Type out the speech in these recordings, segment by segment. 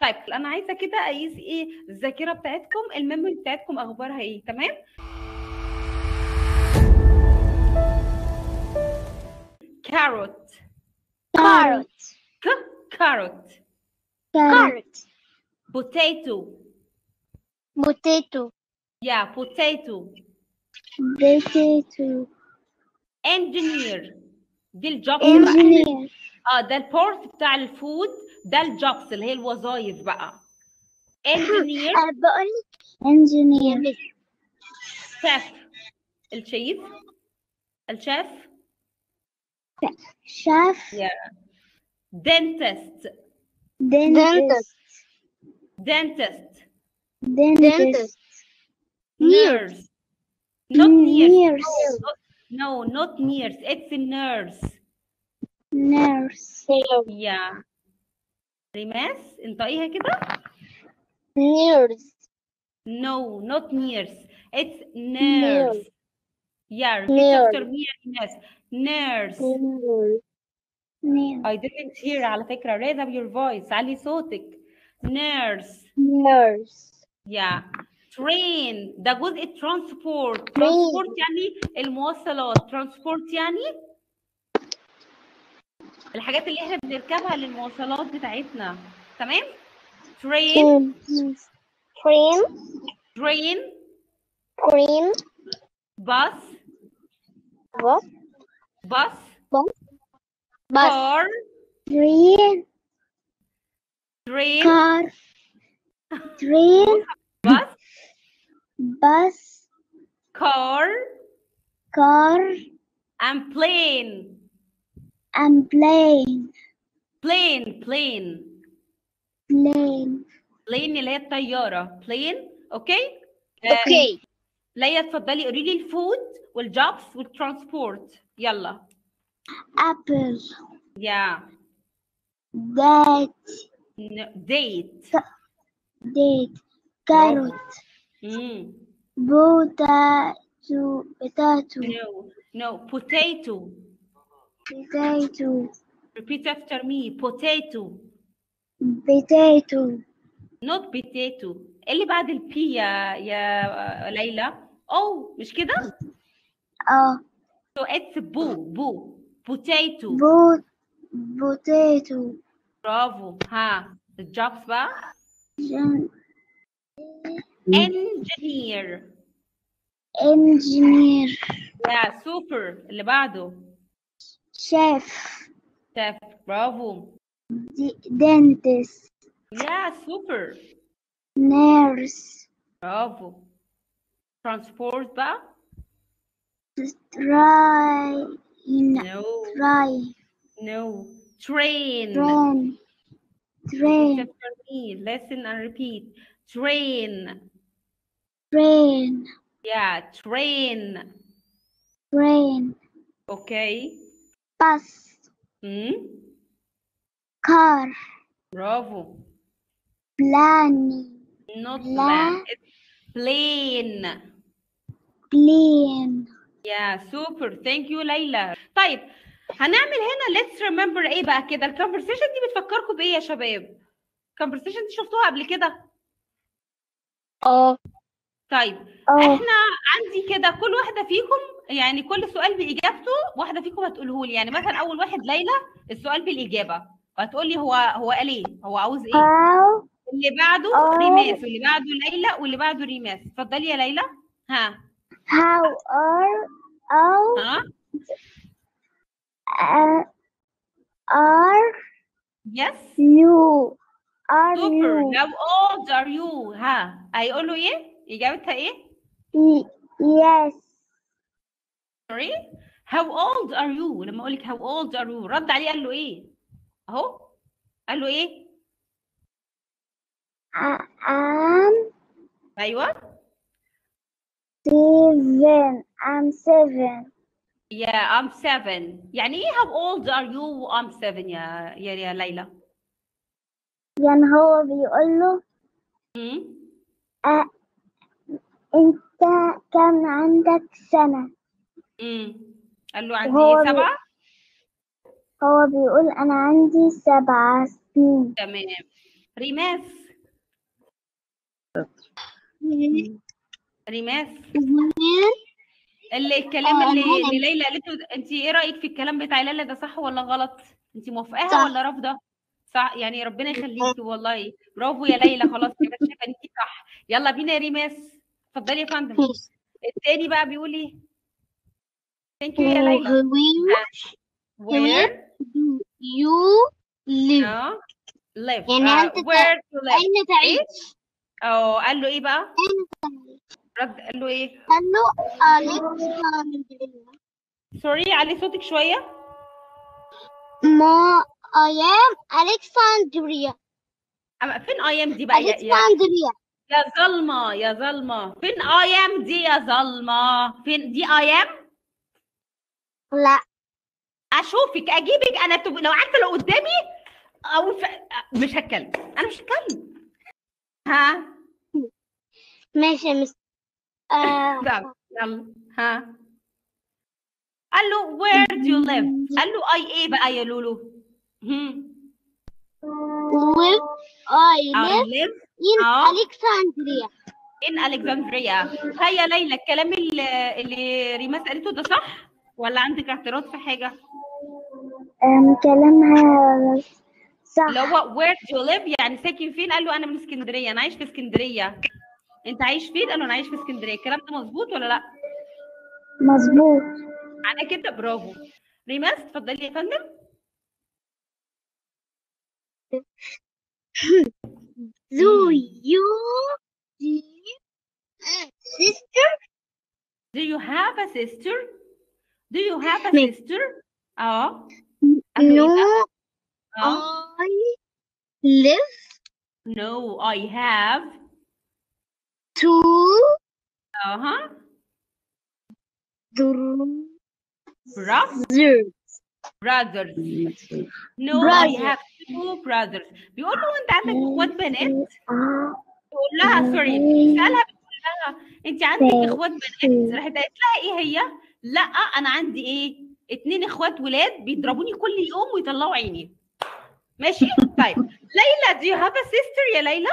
طيب انا عايزه كده اقيس ايه الذاكره بتاعتكم الميموري بتاعتكم اخبارها ايه تمام كاروت carrot ك كاروت carrot بوتيتو potato يا بوتيتو potato انجينير دي الجوبز بقى engineer اه ده البورت بتاع الفود ده الجوبز اللي هي الوظائف بقى انجينير أه بقول لك engineer شيف الشيف الشيف chef dentist dentist dentist dentist nurse not nurse nurse no not nurse it's a nurse nurse yeah ريماس انطقيها كده nurse no not nurse it's nurse yeah repeat Nurse. after me Remas nurse nurse I didn't hear على فكرة raise up your voice علي صوتك nurse nurse yeah train ده جزء transport transport يعني المواصلات transport يعني الحاجات اللي احنا بنركبها للمواصلات بتاعتنا تمام train cream train cream bus bus bus bus car train train car train bus bus car car and plane and plane plane plane plane plane اللي هي الطيارة plane اوكي آه، okay ليا اتفضلي قولي لي الفود والجوبز والترانسبورت يلا apple يا date date date carrot امم potato potato no no potato potato repeat after me potato potato not potato اللي بعد البي يا يا ليلى او مش كده اه so it's بو بو potato bo potato برافو ها الجوبز بقى gen- engineer engineer يا سوبر اللي بعده chef شيف برافو d- dentist يا سوبر nurse برافو ترانسبورت بقى train no train no train train train Repeat after me. listen and repeat train train yeah train train okay bus hmm? car برافو plane not لا. plan it's plane plane يا سوبر ثانك يو ليلى طيب هنعمل هنا let's remember ايه بقى كده الكونفرسيشن دي بتفكركم بايه يا شباب الكونفرسيشن دي شفتوها قبل كده اه طيب اه احنا عندي كده كل واحده فيكم يعني كل سؤال باجابته واحده فيكم هتقوله لي يعني مثلا اول واحد ليلى السؤال بالاجابه وهتقول لي هو هو قال ايه هو عاوز ايه how اللي بعده آه. ريماس واللي بعده ليلى واللي بعده ريماس اتفضلي يا ليلى ها how are how ها uh, are يس you are سوبر you how old are you ها هيقول له ايه اجابتها ايه Y- yes sorry how old are you لما اقول لك how old are you رد عليه قال له ايه اهو قال له ايه I am ايوه seven I'm seven Yeah, I'm seven. يعني ايه how old are you? I'm seven يا يا يا ليلى. يعني هو بيقول له امم أ- انت كان عندك سنة امم قال له عندي وهو ايه بي- سبعة؟ هو بيقول انا عندي سبع سنين تمام ريماس ريماس اللي الكلام آه، اللي أنا اللي ليلى قالته ده- انت ايه رايك في الكلام بتاع ليلى ده صح ولا غلط انت موافقاها صح. ولا رافضه صح يعني ربنا يخليكي والله برافو يا ليلى خلاص كده شايفه ان انت صح يلا بينا يا ريماس اتفضلي يا فندم التاني بقى بيقول ايه ثانك يو يا ليلى Where where do you live اه live يعني آه، أنت تا- where to live أين تعيش؟ اه قال له ايه بقى أين تعيش؟ رد قال له ايه قال له ألكسندريا سوري علي صوتك شويه ما I am Alexandria أما فين ايام دي بقى يا, يا Alexandria يا ظلمة يا ظلمة فين ايام دي يا ظلمة فين دي ايام لا اشوفك اجيبك انا تب... لو عارفة لو قدامي او ف... مش هتكلم انا مش هتكلم ها ماشي يا مس آه طب يلا ها قال له where do you live قال له اي ايه بقى يا لولو هم live I I live live in آه. Alexandria in Alexandria هيا ليلى الكلام اللي, اللي ريماس قالته ده صح ولا عندك اعتراض في حاجة أم كلامها صح اللي هو where do you live يعني ساكن فين قال له انا من اسكندريه انا عايش في اسكندريه انت عايش فين قال له انا عايش في اسكندريه الكلام ده مظبوط ولا لا مظبوط انا كده برافو ريماس اتفضلي يا فندم Do you sister do you have a sister do you have a Me. sister اه قال له ايه No بقى؟ اه I live no I have two اها brothers brothers no I Brothers. have two brothers بيقول له انت عندك اخوات بنات تقول لها سوري بيسالها بتقول لها انت عندك اخوات بنات راحت قالت لها ايه هي لا انا عندي ايه اتنين اخوات ولاد بيضربوني كل يوم ويطلعوا عيني ماشي طيب ليلى do you have a sister يا ليلى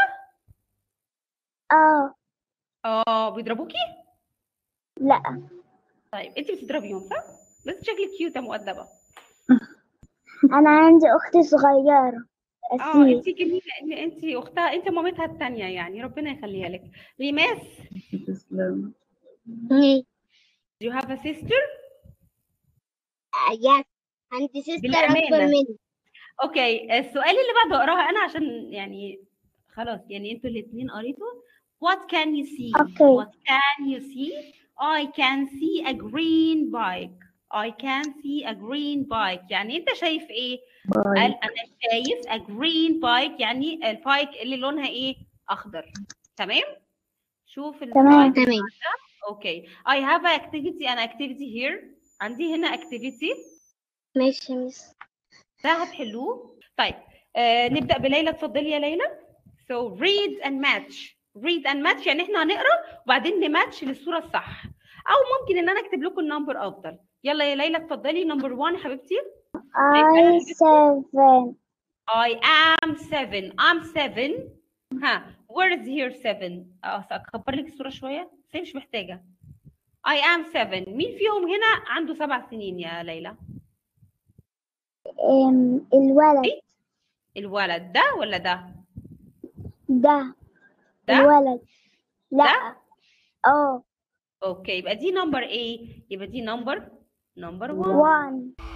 اه اه بيضربوكي لا طيب انت بتضربيهم صح بس شكلك كيوته مؤدبه انا عندي اختي صغيره اه أسيل انت جميله ان انت اختها انت مامتها الثانيه يعني ربنا يخليها لك ريماس do you have a sister يس عندي سيستر بالأمانة. اكبر مني اوكي السؤال اللي بعد اقراها انا عشان يعني خلاص يعني انتوا الاثنين قريتوا what can you see Okay. what can you see I can see a green bike I can see a green bike يعني انت شايف ايه قال انا شايف a green bike يعني البايك اللي لونها ايه اخضر تمام شوف تمام السلايد تمام اوكي I have an activity an activity here عندي هنا activity ماشي يا مس ده هتحلوه طيب آه نبدأ بليلى اتفضلي يا ليلى so read and match read and match يعني احنا هنقرا وبعدين نماتش للصورة الصح او ممكن ان انا اكتب لكم النمبر افضل يلا يا ليلى اتفضلي نمبر 1 يا حبيبتي I seven I am seven I'm seven ها where is here seven اه اكبر لك الصورة شوية بس هي مش محتاجة I am seven مين فيهم هنا عنده سبع سنين يا ليلى أم الولد الولد ده ولا ده ده ده الولد لا ده اه اوكي يبقى دي نمبر ايه يبقى دي نمبر نمبر 1 one